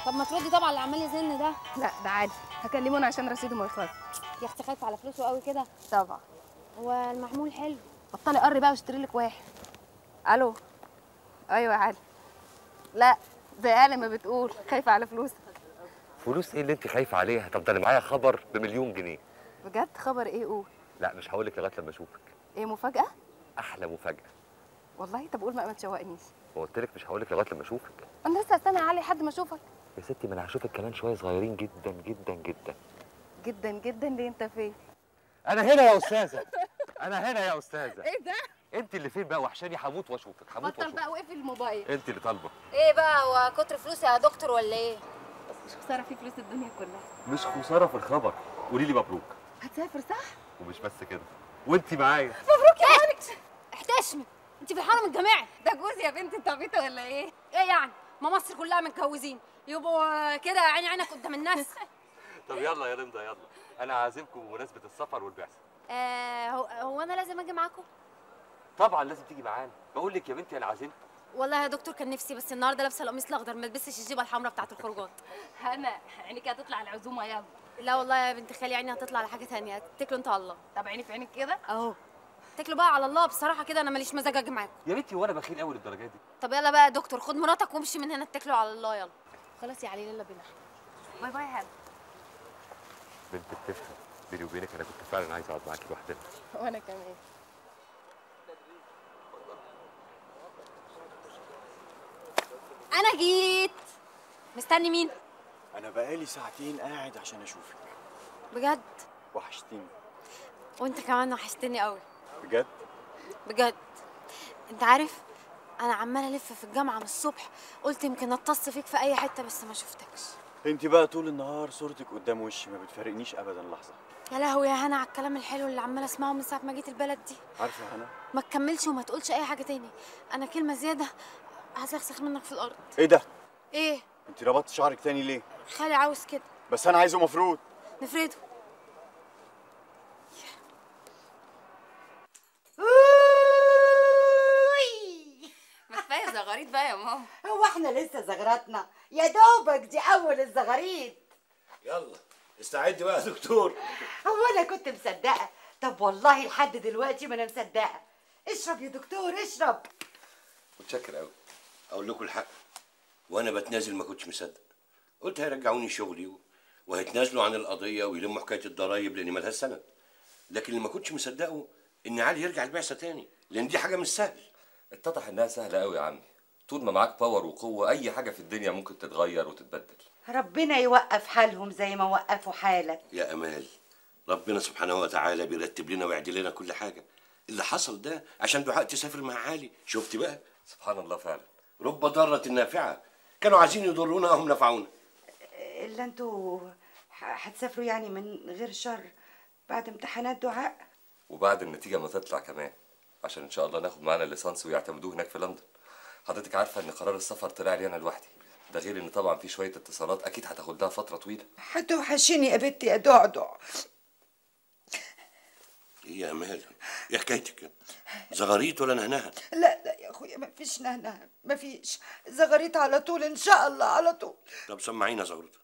طب ما تردي طبعا اللي عمال يزن ده لا ده عادي هكلمه انا عشان رصيده ما يخلص يا اختي خايفه على فلوسه قوي كده طبعا هو المحمول حلو بطلي قري بقى واشتري لك واحد الو ايوه يا علي لا زي علي ما بتقول خايفه على فلوسك فلوس ايه اللي انت خايفه عليها طب ده انا معايا خبر بمليون جنيه بجد خبر ايه قول لا مش هقول لك لغايه لما اشوفك ايه مفاجاه احلى مفاجاه والله طب قول ما ما تشوقنيش وقلت لك مش هقول لك لغايه لما اشوفك انا لسه هستنى يا علي لحد ما اشوفك يا ستي ما انا هشوفك كمان شويه صغيرين جدا جدا جدا جدا جدا ليه انت فين انا هنا يا استاذه انا هنا يا استاذه ايه ده انت اللي فين بقى وحشاني هموت واشوفك هموت بطل واشوفك بقى وقفل الموبايل انت اللي طالبه ايه بقى هو كتر فلوس يا دكتور ولا ايه بس مش خساره في فلوس الدنيا كلها مش خساره في الخبر قولي لي مبروك هتسافر صح ومش بس كده وانت معايا مبروك يا مالك احتشمي انت في الحرم الجامعي ده جوزي يا بنت انت عبيطه ولا ايه ايه يعني ما مصر كلها متجوزين يبقوا كده عيني عينك قدام الناس طب يلا يا رندا يلا انا عازمكم بمناسبه السفر والبعثه آه هو, هو انا لازم اجي معاكم طبعا لازم تيجي معانا بقول لك يا بنتي انا عازمك والله يا دكتور كان نفسي بس النهارده لابسه القميص الاخضر ما البسش الجيبه الحمراء بتاعت الخروجات هنا عينيك هتطلع العزومه يلا لا والله يا بنت خالي عيني هتطلع على حاجه ثانيه اتكلوا انتوا على الله طب عيني في عينك كده اهو اتكلوا بقى على الله بصراحه كده انا ماليش مزاج اجي معاكم يا بنتي وانا بخيل قوي للدرجه دي طب يلا بقى يا دكتور خد مراتك وامشي من هنا اتكلوا على الله يلا خلاص يا علي يلا بينا باي باي يا بنت بتفهم بيني وبينك انا كنت فعلا عايز اقعد معاكي لوحدنا وانا كمان انا جيت مستني مين انا بقالي ساعتين قاعد عشان اشوفك بجد وحشتيني وانت كمان وحشتني قوي بجد بجد انت عارف انا عماله الف في الجامعه من الصبح قلت يمكن اتص فيك في اي حته بس ما شفتكش انت بقى طول النهار صورتك قدام وشي ما بتفارقنيش ابدا لحظه يا لهوي يا هنا على الكلام الحلو اللي عماله اسمعه من ساعه ما جيت البلد دي عارفه يا هنا ما تكملش وما تقولش اي حاجه تاني انا كلمه زياده هسخسخ منك في الارض ايه ده ايه انت ربطت شعرك تاني ليه خالي عاوز كده بس انا عايزه مفروض نفرده ما كفايه زغاريت بقى يا ماما هو احنا لسه زغرتنا يا دوبك دي اول الزغاريد يلا استعد بقى يا دكتور هو انا كنت مصدقه طب والله لحد دلوقتي ما انا مصدقه اشرب يا دكتور اشرب متشكر قوي اقول لكم الحق وانا بتنازل ما كنتش مصدق قلت هيرجعوني شغلي و- وهيتنازلوا عن القضيه ويلموا حكايه الضرايب لان مالهاش سند لكن اللي ما كنتش مصدقه ان علي يرجع البعثه تاني لان دي حاجه مش سهل اتضح انها سهله قوي يا عمي طول ما معاك باور وقوه اي حاجه في الدنيا ممكن تتغير وتتبدل ربنا يوقف حالهم زي ما وقفوا حالك يا امال ربنا سبحانه وتعالى بيرتب لنا ويعدل لنا كل حاجه اللي حصل ده عشان دعاء تسافر مع علي شفت بقى سبحان الله فعلا رب ضاره نافعه كانوا عايزين يضرونا وهم نفعونا الا انتوا ح- هتسافروا يعني من غير شر بعد امتحانات دعاء وبعد النتيجه ما تطلع كمان عشان ان شاء الله ناخد معانا الليسانس ويعتمدوه هناك في لندن حضرتك عارفه ان قرار السفر طلع لي انا لوحدي ده غير ان طبعا في شويه اتصالات اكيد هتاخد لها فتره طويله هتوحشيني يا بنتي يا دعدع ايه يا امال ايه حكايتك زغاريت ولا نهنها لا لا يا اخويا ما فيش نهنه ما فيش زغريت على طول ان شاء الله على طول طب سمعينا زغرت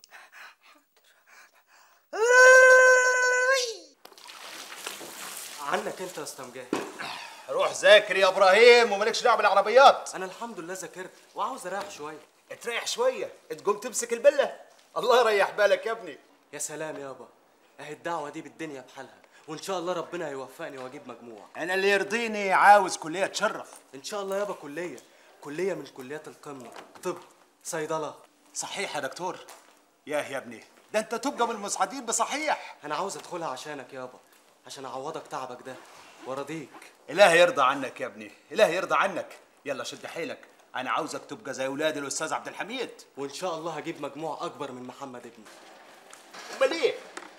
عنك انت يا اسطى مجاهد روح ذاكر يا ابراهيم ومالكش دعوه بالعربيات انا الحمد لله ذاكرت وعاوز اريح شويه تريح شويه تقوم تمسك البله الله يريح بالك يا ابني يا سلام يابا اهي الدعوه دي بالدنيا بحالها وان شاء الله ربنا هيوفقني واجيب مجموع انا اللي يرضيني عاوز كليه تشرف ان شاء الله يابا كليه كليه من كليات القمه طب صيدله صحيح يا دكتور ياه يا ابني ده انت تبقى من المسعدين بصحيح انا عاوز ادخلها عشانك يابا عشان اعوضك تعبك ده وارضيك الله يرضى عنك يا ابني الله يرضى عنك يلا شد حيلك انا عاوزك تبقى زي اولاد الاستاذ عبد الحميد وان شاء الله هجيب مجموع اكبر من محمد ابني امال ايه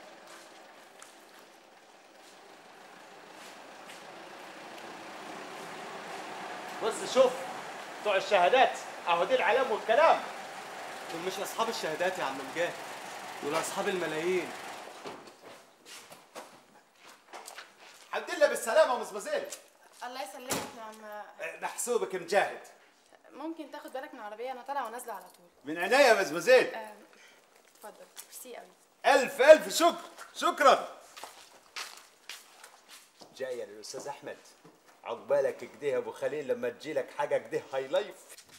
بص شوف بتوع الشهادات اهو دي العلام والكلام دول مش اصحاب الشهادات يا عم مجاهد دول اصحاب الملايين الحمد لله بالسلامه يا مزمزيل الله يسلمك يا عم محسوبك مجاهد ممكن تاخد بالك من العربيه انا طالعه ونازله على طول من عينيا يا مزمزيل اتفضل ميرسي قوي الف الف شكر شكرا جايه للاستاذ احمد عقبالك كده يا ابو خليل لما تجيلك حاجه كده هاي لايف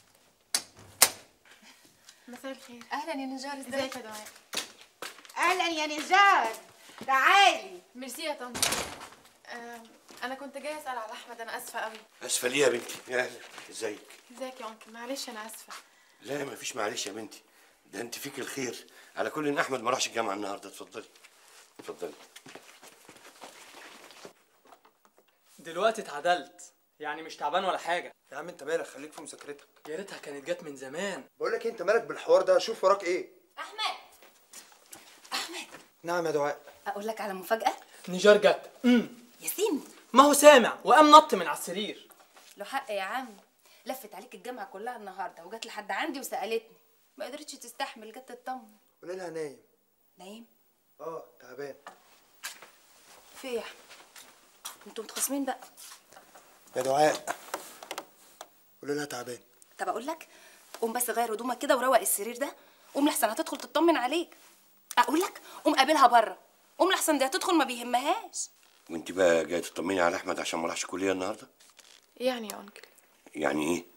مساء الخير اهلا يا نجار ازيك يا دعاء اهلا يا نجار تعالي ميرسي يا طنط آم، انا كنت جايه اسال على احمد انا اسفه قوي اسفه ليه يا بنتي يا اهلا ازيك ازيك يا انكل معلش انا اسفه لا ما فيش معلش يا بنتي ده انت فيك الخير على كل ان احمد ما راحش الجامعه النهارده اتفضلي اتفضلي دلوقتي اتعدلت يعني مش تعبان ولا حاجه يا عم انت مالك خليك في مذاكرتك يا ريتها كانت جت من زمان بقول لك إيه، انت مالك بالحوار ده شوف وراك ايه احمد نعم يا دعاء اقول لك على مفاجاه نيجار جت امم ياسين ما هو سامع وقام نط من على السرير له حق يا عم لفت عليك الجامعه كلها النهارده وجت لحد عندي وسالتني ما قدرتش تستحمل جت تطمن قول لها نايم نايم اه تعبان في ايه يا احمد انتوا متخاصمين بقى يا دعاء قول لها تعبان طب اقول لك قوم بس غير هدومك كده وروق السرير ده قوم لحسن هتدخل تطمن عليك اقول لك قوم قابلها بره قوم لحسن دي هتدخل ما بيهمهاش وانت بقى جايه تطمني على احمد عشان ما راحش الكليه النهارده يعني يا انكل يعني ايه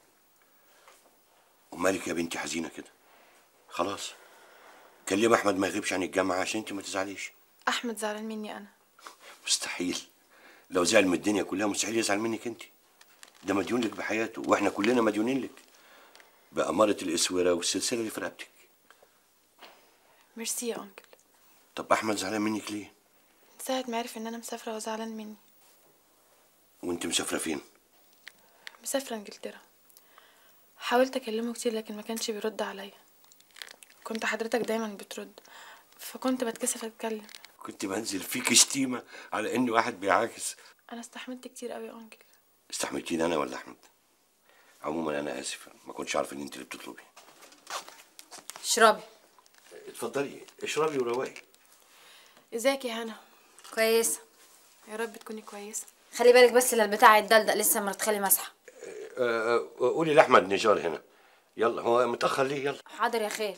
ومالك يا بنتي حزينه كده خلاص كلم احمد ما يغيبش عن الجامعه عشان انت ما تزعليش احمد زعلان مني انا مستحيل لو زعل من الدنيا كلها مستحيل يزعل منك انت ده مديون لك بحياته واحنا كلنا مديونين لك بأمارة الإسورة والسلسلة اللي في رقبتك ميرسي يا انكل طب أحمد زعلان منك ليه؟ من ساعه ما عرف ان انا مسافره وزعلان مني وأنت مسافرة فين؟ مسافره انجلترا حاولت اكلمه كتير لكن ما كانش بيرد عليا كنت حضرتك دايما بترد فكنت بتكسف اتكلم كنت بنزل فيك شتيمة على إن واحد بيعاكس انا استحملت كتير قوي يا انكل استحملتيني أنا ولا أحمد؟ عموما أنا آسف ما كنتش عارف إن أنت اللي بتطلبي اشربي اتفضلي اشربي وروقي ازيك يا هنا كويسه يا رب تكوني كويسه خلي بالك بس للبتاع الدلدق لسه مرات خالي مسحه أه، أه، قولي لأحمد نجار هنا يلا هو متأخر ليه يلا حاضر يا خال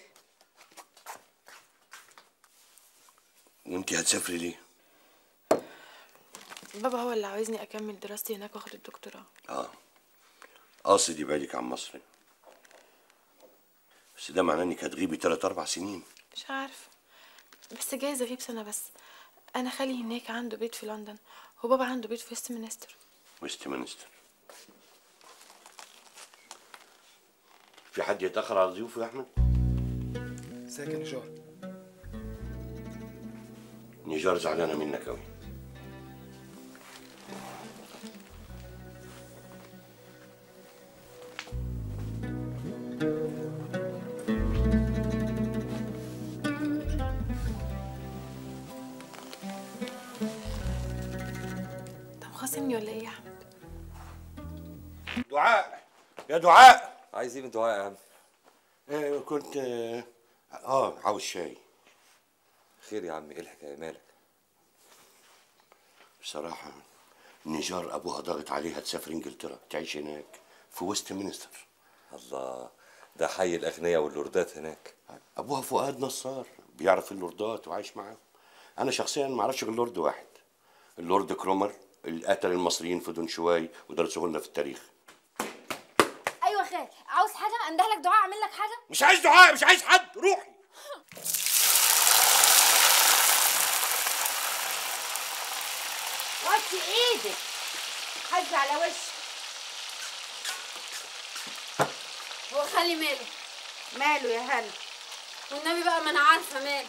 وأنت هتسافري ليه؟ بابا هو اللي عاوزني اكمل دراستي هناك واخد الدكتوراه اه قاصد يبعدك عن مصر بس ده معناه انك هتغيبي تلات اربع سنين مش عارفه بس جايز اغيب سنه بس انا خالي هناك عنده بيت في لندن وبابا عنده بيت في ويست مينستر ويست مينستر في حد يتاخر على ضيوفه يا احمد ازيك يا نجار نيجار زعلانه منك قوي انت مخاصمني ولا ايه يا احمد دعاء يا دعاء عايز ايه من دعاء يا عم آه كنت اه, آه عاوز شاي خير يا عم ايه الحكايه مالك بصراحه نيجار ابوها ضاغط عليها تسافر انجلترا تعيش هناك في ويست مينستر الله ده حي الاغنياء واللوردات هناك ابوها فؤاد نصار بيعرف اللوردات وعايش معاهم انا شخصيا ما اعرفش غير لورد واحد اللورد كرومر اللي قتل المصريين في دون شواي ودرسوه لنا في التاريخ ايوه خال عاوز حاجه انده لك دعاء اعمل لك حاجه مش عايز دعاء مش عايز حد روحي وطي ايدك حز على وشك هو خالي ماله ماله يا هنا والنبي بقى ما انا عارفه ماله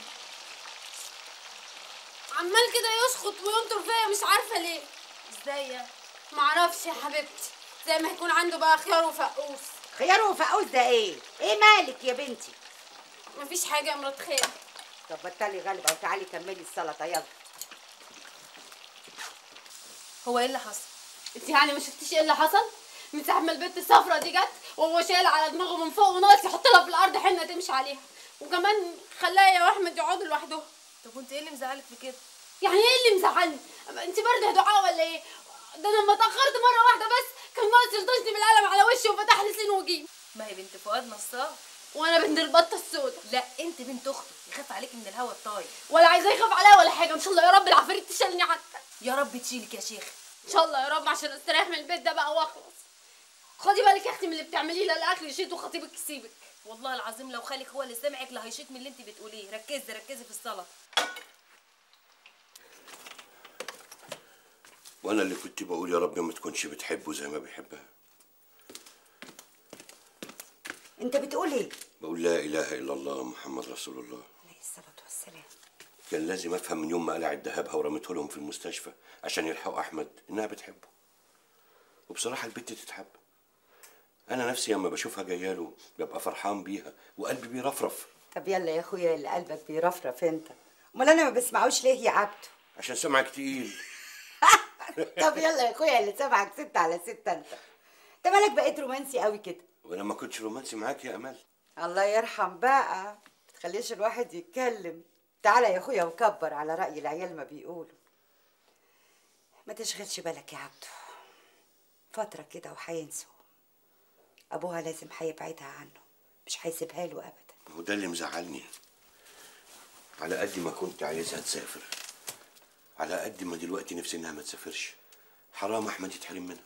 عمال كده يشخط وينطر فيا مش عارفه ليه ازاي يعني معرفش يا حبيبتي زي ما يكون عنده بقى خيار وفقوس خيار وفقوس ده ايه ايه مالك يا بنتي مفيش حاجه يا مرات خير طب بطلي غلبه وتعالي كملي السلطه يلا هو ايه اللي حصل انت يعني ما شفتيش ايه اللي حصل من ساعه ما البنت الصفرا دي جت وهو شايل على دماغه من فوق وناقص يحط لها في الارض حنه تمشي عليها وكمان خلاها يا احمد يقعدوا لوحدهم طب وانت ايه اللي مزعلك في كده يعني ايه اللي مزعلني انت برضه دعاء ولا ايه ده انا لما اتاخرت مره واحده بس كان ناقص يلطشني بالقلم على وشي وفتح لي سين وجيم ما هي بنت فؤاد نصاب وانا بنت البطه السوداء لا انت بنت اخته يخاف عليك من الهوا الطاير ولا عايزاه يخاف عليا ولا حاجه ان شاء الله يا رب العفاريت تشيلني حتى يا رب تشيلك يا شيخ ان شاء الله يا رب عشان استريح من البيت ده بقى واخلص خدي بالك يا اختي من اللي بتعمليه لا الاكل يشيط وخطيبك يسيبك والله العظيم لو خالك هو اللي سامعك لا هيشيط من اللي انت بتقوليه ركزي ركزي في الصلاه وانا اللي كنت بقول يا رب ما تكونش بتحبه زي ما بيحبها انت بتقول ايه بقول لا اله الا الله محمد رسول الله عليه الصلاه والسلام كان لازم افهم من يوم ما قلعت ذهبها ورمته لهم في المستشفى عشان يلحقوا احمد انها بتحبه وبصراحه البت تتحب انا نفسي لما بشوفها جايه له ببقى فرحان بيها وقلبي بيرفرف طب يلا يا اخويا اللي قلبك بيرفرف انت امال انا ما بسمعوش ليه يا عبده عشان سمعك تقيل طب يلا يا اخويا اللي سامعك ست على ست انت انت مالك بقيت رومانسي قوي كده وانا ما كنتش رومانسي معاك يا امال الله يرحم بقى تخليش الواحد يتكلم تعالى يا اخويا وكبر على رأي العيال ما بيقولوا ما تشغلش بالك يا عبده فترة كده وهينسوا أبوها لازم هيبعدها عنه مش هيسيبها له أبدا هو ده اللي مزعلني على قد ما كنت عايزها تسافر على قد ما دلوقتي نفسي انها ما تسافرش حرام احمد يتحرم منها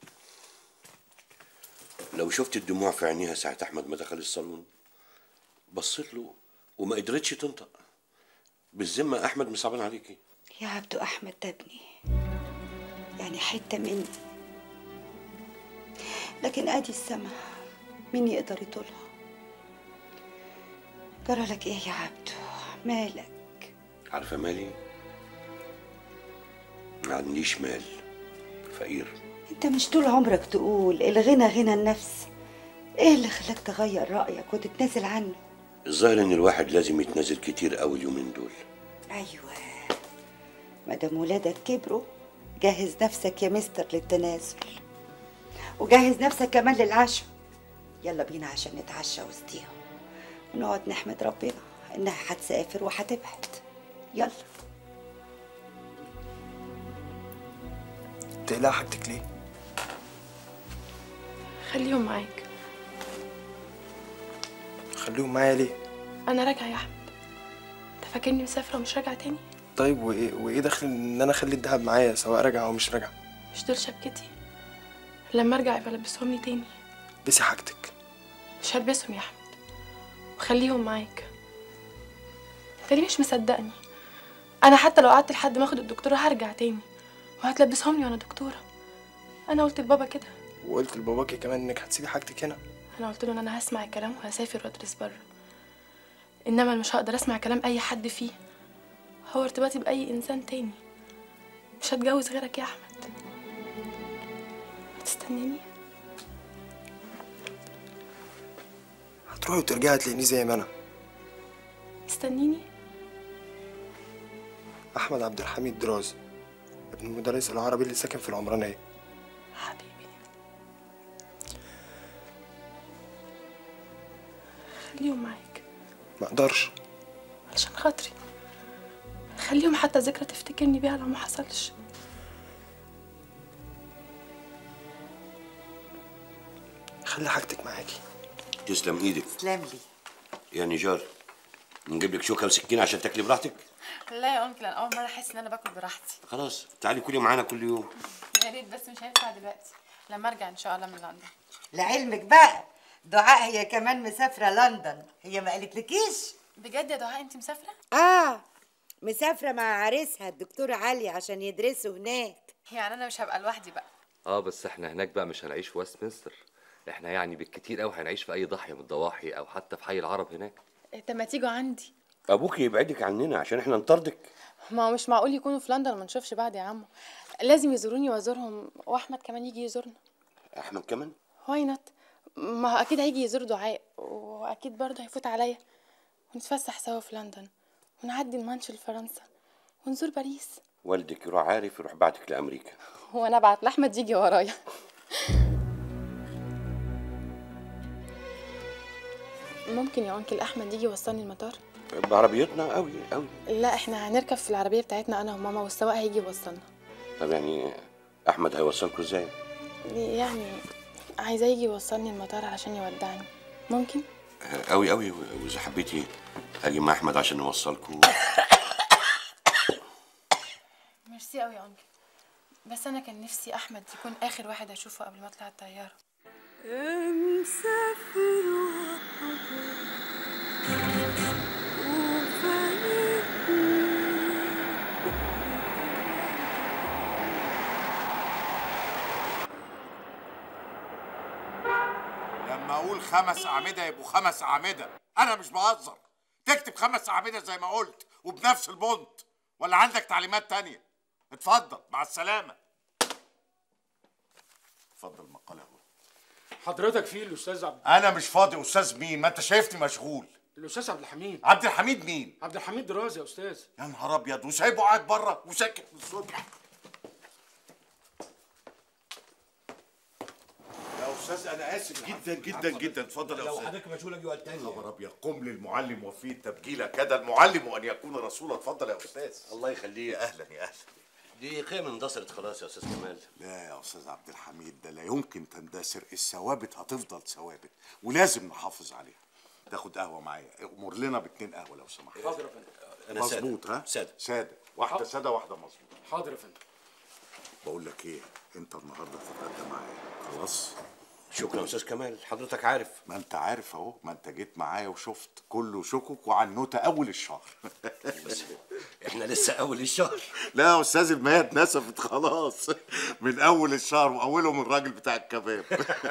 لو شفت الدموع في عينيها ساعة احمد ما دخل الصالون بصيت له وما قدرتش تنطق بالذمة احمد مصعبان عليكي يا عبدو أحمد ده ابني يعني حتة مني لكن أدي السما مين يقدر يطولها جرى لك إيه يا عبدو مالك عارفة مالي ما عنديش مال فقير انت مش طول عمرك تقول الغنى غنى النفس ايه اللي خلاك تغير رأيك وتتنازل عنه الظاهر ان الواحد لازم يتنازل كتير قوي اليومين دول ايوه مادام ولادك كبروا جهز نفسك يا مستر للتنازل وجهز نفسك كمان للعشاء يلا بينا عشان نتعشى وسطيهم ونقعد نحمد ربنا انها هتسافر وهتبعد يلا تقلق حاجتك ليه؟ خليهم معاك خليهم معايا ليه؟ انا راجعه يا احمد انت فاكرني مسافره ومش راجعه تاني طيب وايه وايه دخل ان انا اخلي الدهب معايا سواء راجع او مش راجع؟ مش دول شبكتي لما ارجع يبقى لبسهم لي تاني بسي حاجتك مش هلبسهم يا احمد وخليهم معاك انت ليه مش مصدقني انا حتى لو قعدت لحد ما اخد الدكتوره هرجع تاني وهتلبسهم لي وانا دكتوره انا قلت لبابا كده وقلت لباباكي كمان انك هتسيبي حاجتك هنا انا قلت له ان انا هسمع الكلام وهسافر وادرس بره انما اللي مش هقدر اسمع كلام اي حد فيه هو ارتباطي باي انسان تاني مش هتجوز غيرك يا احمد هتستنيني هتروحي وترجعي تلاقيني زي ما انا استنيني احمد عبد الحميد دراز ابن المدرس العربي اللي ساكن في العمرانيه حبيبي خليهم معاك ما اقدرش علشان خاطري خليهم حتى ذكرى تفتكرني بيها لو ما حصلش خلي حاجتك معاكي تسلم ايدك تسلم لي يا نجار نجيب لك شوكه وسكينه عشان تاكلي براحتك لا يا انكل انا اول مره احس ان انا باكل براحتي خلاص تعالي كلي معانا كل يوم يا ريت بس مش هينفع دلوقتي لما ارجع ان شاء الله من لندن لعلمك بقى دعاء هي كمان مسافرة لندن هي ما قالتلكيش بجد يا دعاء انت مسافره اه مسافرة مع عريسها الدكتور علي عشان يدرسوا هناك يعني انا مش هبقى لوحدي بقى اه بس احنا هناك بقى مش هنعيش في ويستمنستر احنا يعني بالكتير قوي هنعيش في اي ضاحيه من الضواحي او حتى في حي العرب هناك طب ما تيجوا عندي ابوك يبعدك عننا عشان احنا نطردك ما هو مش معقول يكونوا في لندن وما نشوفش بعض يا عمو لازم يزوروني وازورهم واحمد كمان يجي يزورنا احمد كمان واي نوت ما هو اكيد هيجي يزور دعاء واكيد برضه هيفوت عليا ونتفسح سوا في لندن ونعدي المانش لفرنسا ونزور باريس والدك يروح عارف يروح بعتك لامريكا وانا ابعت لاحمد يجي ورايا ممكن يا انكل احمد يجي يوصلني المطار بعربيتنا قوي قوي لا احنا هنركب في العربيه بتاعتنا انا وماما والسواق هيجي يوصلنا طب يعني احمد هيوصلكوا ازاي يعني عايزاه يجي يوصلني المطار علشان يودعني ممكن قوي قوي واذا حبيتي اجي مع احمد عشان نوصلكوا ميرسي قوي يا انكل بس انا كان نفسي احمد يكون اخر واحد اشوفه قبل ما اطلع الطياره مسافر لما اقول خمس اعمده يبقوا خمس اعمده انا مش بهزر تكتب خمس اعمده زي ما قلت وبنفس البونت ولا عندك تعليمات تانية اتفضل مع السلامه اتفضل مقاله اهو حضرتك فيه الاستاذ عبد انا مش فاضي استاذ مين ما انت شايفني مشغول الاستاذ عبد الحميد عبد الحميد مين عبد الحميد دراز يا استاذ يا نهار ابيض وسايبه قاعد بره وساكت من الصبح يا استاذ انا اسف جدا جدا جدا اتفضل يا لو استاذ حضرتك مشغول اجي وقت تاني خبر ابيض قم للمعلم وفيه التبجيله كاد المعلم ان يكون رسولا اتفضل يا استاذ الله يخليه يا اهلا يا اهلا دي قيمة اندثرت خلاص يا استاذ كمال لا يا استاذ عبد الحميد ده لا يمكن تندثر الثوابت هتفضل ثوابت ولازم نحافظ عليها تاخد قهوه معايا امر لنا باتنين قهوه لو سمحت حاضر يا فندم أنا سادة. مظبوط ها سادة. ساده واحده حاضر. ساده واحده مظبوط حاضر يا فندم بقول لك ايه انت النهارده تتغدى معايا خلاص شكرا يا استاذ كمال حضرتك عارف ما انت عارف اهو ما انت جيت معايا وشفت كله شكك وعنوته اول الشهر بس احنا لسه اول الشهر لا يا استاذ المية اتنسفت خلاص من اول الشهر واولهم الراجل بتاع الكباب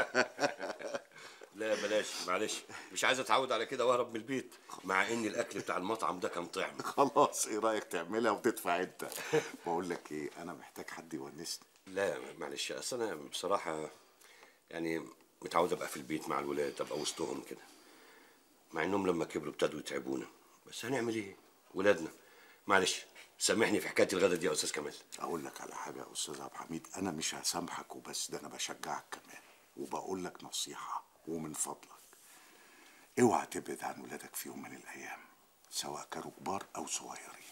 لا بلاش معلش مش عايز اتعود على كده واهرب من البيت مع ان الاكل بتاع المطعم ده كان طعم خلاص ايه رايك تعملها وتدفع انت بقول لك ايه انا محتاج حد يونسني لا معلش اصل انا بصراحه يعني متعود ابقى في البيت مع الولاد ابقى وسطهم كده مع انهم لما كبروا ابتدوا يتعبونا بس هنعمل ايه ولادنا معلش سامحني في حكايه الغدا دي يا استاذ كمال اقول لك على حاجه يا استاذ عبد الحميد انا مش هسامحك وبس ده انا بشجعك كمان وبقول لك نصيحه ومن فضلك اوعى تبعد عن ولادك في يوم من الايام سواء كانوا كبار او صغيرين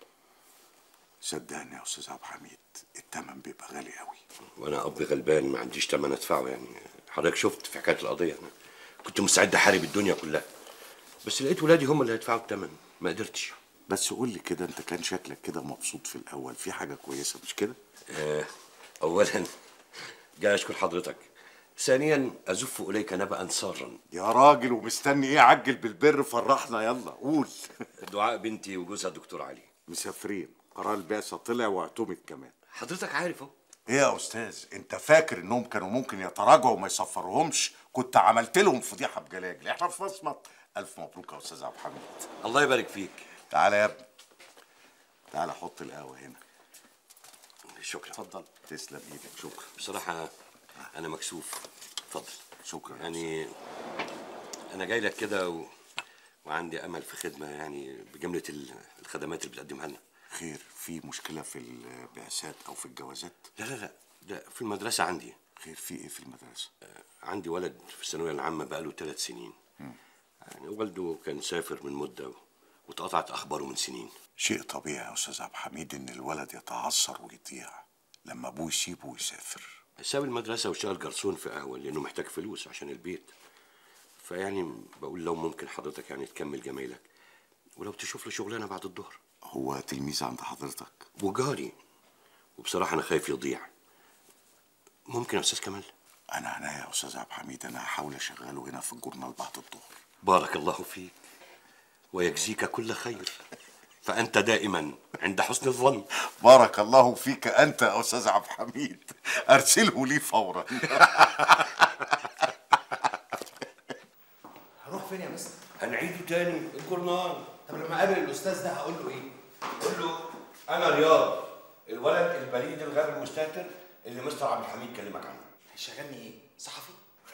صدقني يا استاذ عبد الحميد التمن بيبقى غالي قوي وانا اب غلبان ما عنديش تمن ادفعه يعني حضرتك شفت في حكايه القضيه انا كنت مستعد احارب الدنيا كلها بس لقيت ولادي هم اللي هيدفعوا الثمن ما قدرتش بس قول لي كده انت كان شكلك كده مبسوط في الاول في حاجه كويسه مش كده آه، اولا جاي اشكر حضرتك ثانيا ازف اليك نبأ سارا يا راجل ومستني ايه عجل بالبر فرحنا يلا قول دعاء بنتي وجوزها الدكتور علي مسافرين قرار البعثه طلع واعتمد كمان حضرتك عارف اهو ايه يا استاذ انت فاكر انهم كانوا ممكن يتراجعوا وما يسفرهمش كنت عملت لهم فضيحه بجلاجل احنا في مصمت الف مبروك يا استاذ عبد الحميد الله يبارك فيك تعالى يا ابني تعالى حط القهوه هنا شكرا اتفضل تسلم ايدك شكرا بصراحه انا مكسوف اتفضل شكرا يعني انا جاي لك كده و... وعندي امل في خدمه يعني بجمله ال- الخدمات اللي بتقدمها لنا خير في مشكله في البعثات او في الجوازات لا لا لا ده في المدرسه عندي خير في ايه في المدرسه عندي ولد في الثانويه العامه بقاله ثلاث سنين يعني والده كان سافر من مده واتقطعت اخباره من سنين شيء طبيعي يا استاذ عبد الحميد ان الولد يتعثر ويضيع لما ابوه يسيبه ويسافر ساب المدرسه واشتغل جرسون في قهوه لانه محتاج فلوس عشان البيت فيعني بقول لو ممكن حضرتك يعني تكمل جمايلك ولو تشوف له شغلانه بعد الظهر هو تلميذ عند حضرتك وجاري وبصراحه انا خايف يضيع ممكن يا استاذ كمال انا عناية يا استاذ عبد الحميد انا هحاول اشغله هنا في الجورنال بعد الظهر بارك الله فيك ويجزيك كل خير فانت دائما عند حسن الظن بارك الله فيك انت يا استاذ عبد الحميد ارسله لي فورا هروح فين يا مستر؟ هنعيده تاني الجورنال طب لما اقابل الاستاذ ده هقول له ايه؟ قول له انا رياض الولد البليد الغبي المستهتر اللي مستر عبد الحميد كلمك عنه هيشغلني ايه؟ صحفي؟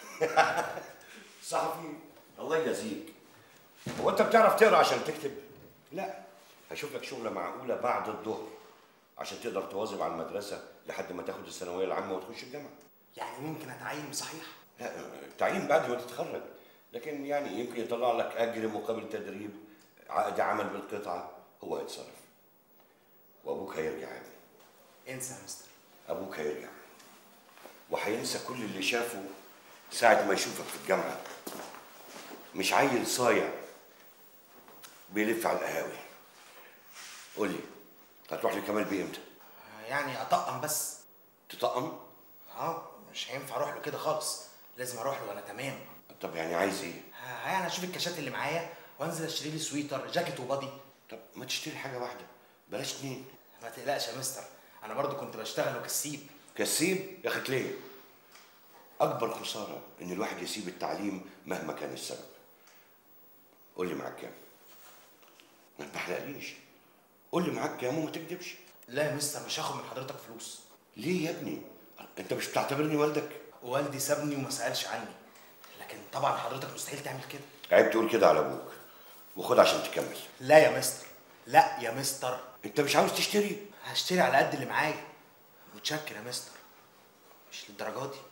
صحفي الله يجازيك هو انت بتعرف تقرا عشان تكتب لا هشوف لك شغله معقوله بعد الظهر عشان تقدر تواظب على المدرسه لحد ما تاخد الثانويه العامه وتخش الجامعه يعني ممكن اتعين بصحيح؟ لا تعيين بعد ما تتخرج لكن يعني يمكن يطلع لك اجر مقابل تدريب عقد عمل بالقطعه هو هيتصرف وابوك هيرجع يا ابني انسى يا مستر ابوك هيرجع وهينسى كل اللي شافه ساعة ما يشوفك في الجامعة مش عيل صايع بيلف على القهاوي قول لي هتروح لكمال بيه امتى؟ يعني اطقم بس تطقم؟ اه مش هينفع اروح له كده خالص لازم اروح له وانا تمام طب يعني عايز ايه؟ ها- يعني اشوف الكاشات اللي معايا وانزل اشتري لي سويتر جاكيت وبادي طب ما تشتري حاجة واحدة بلاش اتنين ما تقلقش يا مستر انا برضو كنت بشتغل وكسيب كسيب يا اخي ليه؟ أكبر خسارة إن الواحد يسيب التعليم مهما كان السبب. قول لي معاك كام؟ ما تحرقليش. قول لي معاك كام وما تكدبش. لا يا مستر مش هاخد من حضرتك فلوس ليه يا ابني؟ أنت مش بتعتبرني والدك؟ والدي سابني وما سالش عني لكن طبعا حضرتك مستحيل تعمل كده عيب تقول كده على أبوك. وخد عشان تكمل. لا يا مستر لا يا مستر أنت مش عاوز تشتري؟ هشتري على قد اللي معايا متشكر يا مستر مش للدرجه دي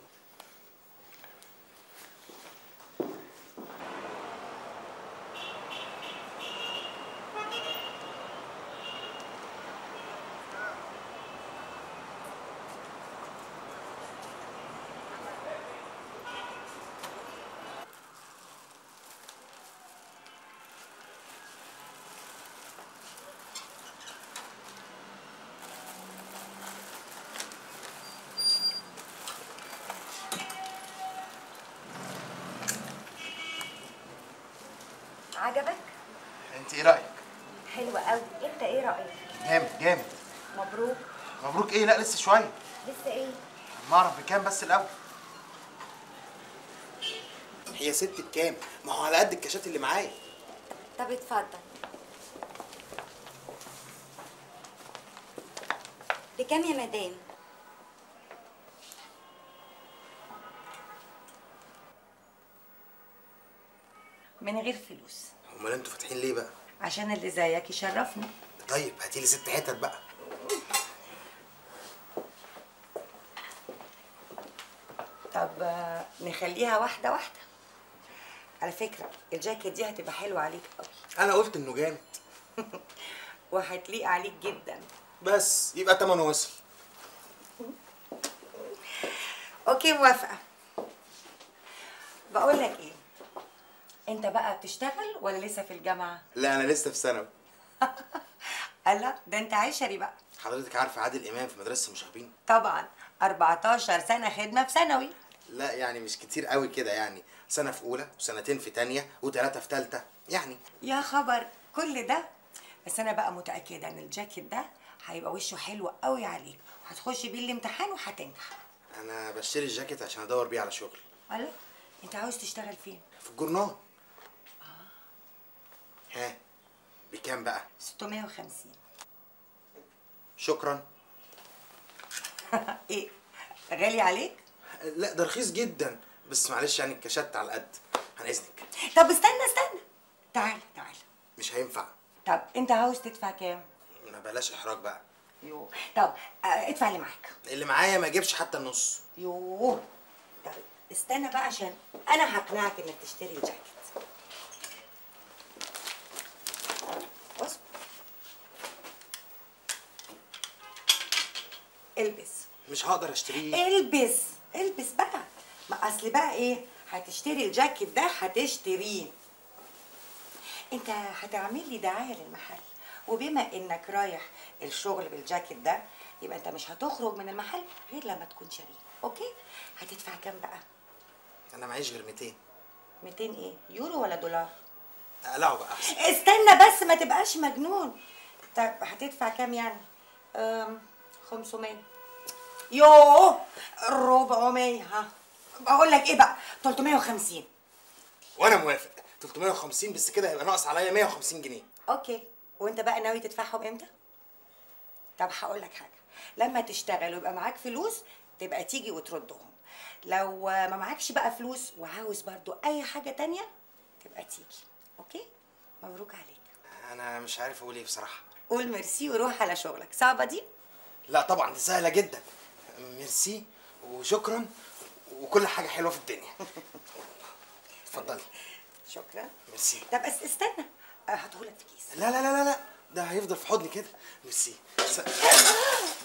عجبك؟ انت ايه رايك حلوة قوي انت ايه رأيك؟ جامد جامد مبروك مبروك ايه لا لسه شويه لسه ايه؟ ما اعرف بكام بس الاول هي ست بكام ما هو على قد الكاشات اللي معايا طب اتفضل بكام يا مدام؟ من غير فلوس امال انتوا فاتحين ليه بقى عشان اللي زيك يشرفنا طيب هاتي لي ست حتت بقى طب آه، نخليها واحدة واحدة على فكرة الجاكيت دي هتبقى حلوة عليك قوي انا قلت انه جامد وهتليق عليك جدا بس يبقى تمنه وصل اوكي موافقة بقول لك ايه انت بقى بتشتغل ولا لسه في الجامعة؟ لا انا لسه في ثانوي الله ده انت عشري بقى حضرتك عارفه عادل امام في مدرسه المشاغبين طبعا 14 سنة خدمة في ثانوي لا يعني مش كتير قوي كده يعني سنه في اولى وسنتين في تانية وثلاثه في ثالثه يعني يا خبر كل ده بس انا بقى متأكدة ان الجاكيت ده هيبقى وشه حلو قوي عليك هتخش بيه الامتحان وهتنجح انا بشتري الجاكيت عشان ادور بيه على شغل الله انت عاوز تشتغل فين؟ في الجورنال ها بكام بقى 650 شكرا ايه غالي عليك؟ لا ده رخيص جدا بس معلش يعني الكاشات على القد عن اذنك طب استنى استنى تعال تعال مش هينفع طب انت عاوز تدفع كام؟ ما بلاش احراج بقى يو طب آه، ادفع اللي معاك اللي معايا ما يجيبش حتى النص يوه طب استنى بقى عشان انا هقنعك انك تشتري الجاكيت بص البس مش هقدر اشتريه البس البس بقى ما اصل بقى ايه هتشتري الجاكيت ده هتشتريه انت هتعمل لي دعايه للمحل وبما انك رايح الشغل بالجاكيت ده يبقى انت مش هتخرج من المحل غير لما تكون شاريه اوكي هتدفع كام بقى انا معيش غير 200 200 ايه يورو ولا دولار اقلعه بقى احسن استنى بس ما تبقاش مجنون طب هتدفع كام يعني أم 500 يوه 400 ها بقول لك ايه بقى 350 وانا موافق 350 بس كده هيبقى ناقص عليا 150 جنيه اوكي وانت بقى ناوي تدفعهم امتى طب هقول لك حاجه لما تشتغل ويبقى معاك فلوس تبقى تيجي وتردهم لو ما معكش بقى فلوس وعاوز برضو اي حاجه تانية تبقى تيجي اوكي مبروك عليك انا مش عارف اقول ايه بصراحه قول ميرسي وروح على شغلك صعبه دي لا طبعا دي سهله جدا ميرسي وشكرا وكل حاجه حلوه في الدنيا اتفضلي شكرا ميرسي طب بس استنى هاتهولك في كيس لا لا لا لا لا ده هيفضل في حضني كده ميرسي س...